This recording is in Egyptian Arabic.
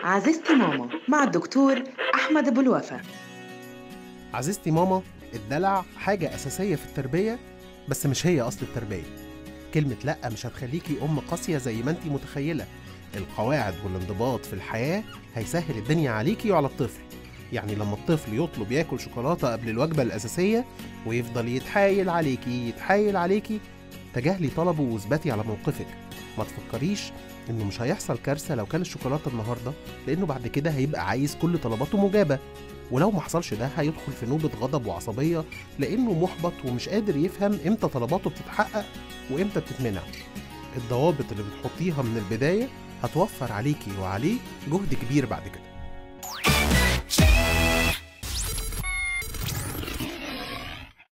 عزيزتي ماما مع الدكتور أحمد أبو الوفا عزيزتي ماما الدلع حاجة أساسية في التربية بس مش هي أصل التربية كلمة لأ مش هتخليكي أم قاسية زي ما انتي متخيلة القواعد والانضباط في الحياة هيسهل الدنيا عليكي وعلى الطفل يعني لما الطفل يطلب ياكل شوكولاتة قبل الوجبة الأساسية ويفضل يتحايل عليكي يتحايل عليكي تجاهلي طلبه واثبتي على موقفك ما تفكريش انه مش هيحصل كارثة لو كان الشوكولاتة النهاردة لانه بعد كده هيبقى عايز كل طلباته مجابة ولو ما حصلش ده هيدخل في نوبة غضب وعصبية لانه محبط ومش قادر يفهم امتى طلباته بتتحقق وامتى بتتمنع الضوابط اللي بتحطيها من البداية هتوفر عليكي وعليه جهد كبير بعد كده